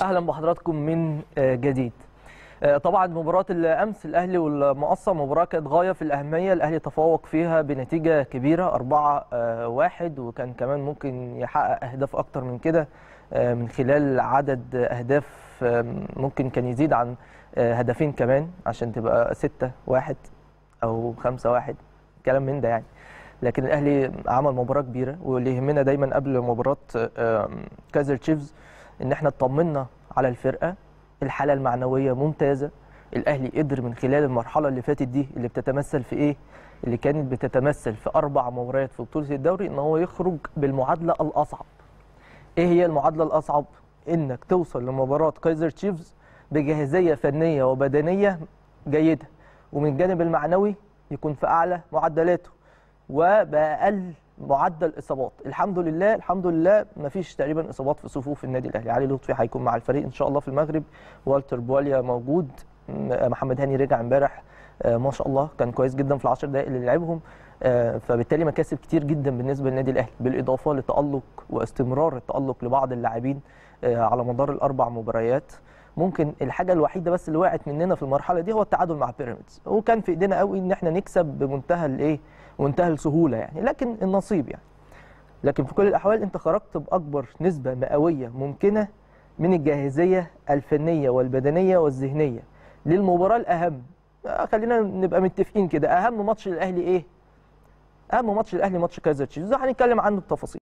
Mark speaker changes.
Speaker 1: اهلا بحضراتكم من جديد طبعا مباراه الامس الاهلي والمقصه مباراه كانت غايه في الاهميه الاهلي تفوق فيها بنتيجه كبيره 4 1 وكان كمان ممكن يحقق اهداف اكتر من كده من خلال عدد اهداف ممكن كان يزيد عن هدفين كمان عشان تبقى 6 1 او 5 1 كلام من ده يعني لكن الاهلي عمل مباراه كبيره واللي يهمنا دايما قبل مباراه كايزر تشيفز ان احنا اطمنا على الفرقه الحاله المعنويه ممتازه الاهلي قدر من خلال المرحله اللي فاتت دي اللي بتتمثل في ايه اللي كانت بتتمثل في اربع مباريات في بطوله الدوري ان هو يخرج بالمعادله الاصعب ايه هي المعادله الاصعب انك توصل لمباراه كايزر تشيفز بجاهزيه فنيه وبدنيه جيده ومن الجانب المعنوي يكون في اعلى معدلاته وباقل معدل اصابات الحمد لله الحمد لله ما فيش تقريبا اصابات في صفوف النادي الاهلي علي لطفي هيكون مع الفريق ان شاء الله في المغرب والتر بواليا موجود محمد هاني رجع امبارح ما شاء الله كان كويس جدا في العشر دقائق اللي لعبهم فبالتالي مكاسب كتير جدا بالنسبه للنادي الاهلي بالاضافه لتالق واستمرار التالق لبعض اللاعبين على مدار الاربع مباريات ممكن الحاجه الوحيده بس اللي وقعت مننا في المرحله دي هو التعادل مع بيراميدز وكان في ايدينا قوي ان احنا نكسب بمنتهى الايه منتهى السهوله يعني لكن النصيب يعني لكن في كل الاحوال انت خرجت باكبر نسبه مئويه ممكنه من الجاهزيه الفنيه والبدنيه والذهنيه للمباراه الاهم خلينا نبقى متفقين كده اهم ماتش للاهلي ايه اهم ماتش للاهلي ماتش كايزر تشيفز هنتكلم عنه بتفاصيل